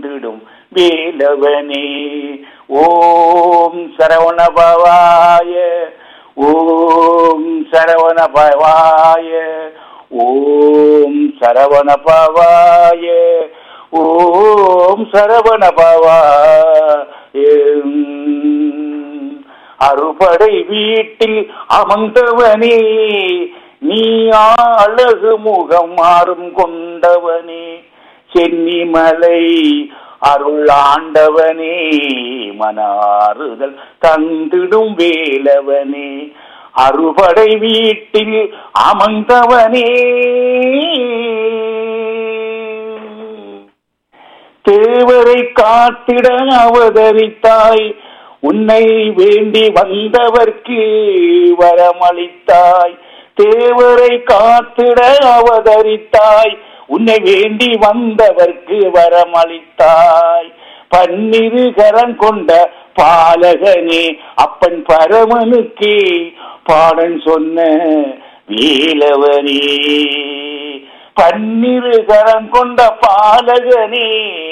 தந்திடும் வேலவனே ஓம் சரவண பவாய ஓம் சரவண பவாய ஓம் சரவண பவாய ஓம் சரவண பவாய அறுபடை வீட்டில் அமர்ந்தவனே நீ அழகு முகம் மாறும் கொண்டவனே சென்னிமலை அருள் ஆண்டவனே மனாறுதல் தந்திடும் வேலவனே அறுபடை வீட்டில் அமர்ந்தவனே தேவரை காத்திட அவதரித்தாய் உன்னை வேண்டி வந்தவர்க்கு வரமளித்தாய் தேவரை காத்திட அவதரித்தாய் உன்னை வேண்டி வந்தவர்க்கு வரமளித்தாய் பன்னிரு கரம் கொண்ட பாலகனே அப்பன் பரமனுக்கே பாடன் சொன்ன வேலவனே பன்னிரு கரம் கொண்ட பாலகனே